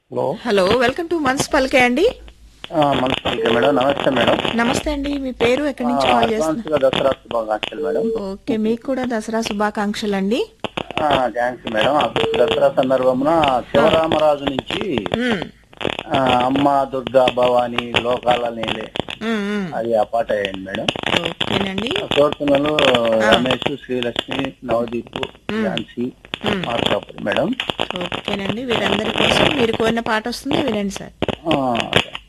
Hello hello welcome to మన్స్ పల్కే అండి మనస్ఫూర్తిగా మేడం నమస్తే మేడం నమస్తే అండి మీ పేరు ఎక్కడి నుంచి కాల్ అడ్వాన్స్ చేస్తున్నారు గా దసరా శుభాకాంక్షలు మేడం ఓకే మీకు కూడా దసరా శుభాకాంక్షలు అండి థ్యాంక్స్ మేడం ఆ దసరా సందర్భమున శివరామరాజు నుంచి మ్మ్. ఆ, అమ్మ దుర్గా భవాని లోకాల నేలే మ్మ్, మ్మ్. అది ఆ పాట అయ్యింది మేడం ఓకేనండి కోరుతున్నలు రమేష్ శ్రీలక్ష్మి నవదీప్ ఝాన్సీ మ్మ్. మార్కాపురి మేడం ఓకేనండి వీరందరి కోసం మీరు కోరిన పాట వస్తుంది వినండి సార్ ఆ,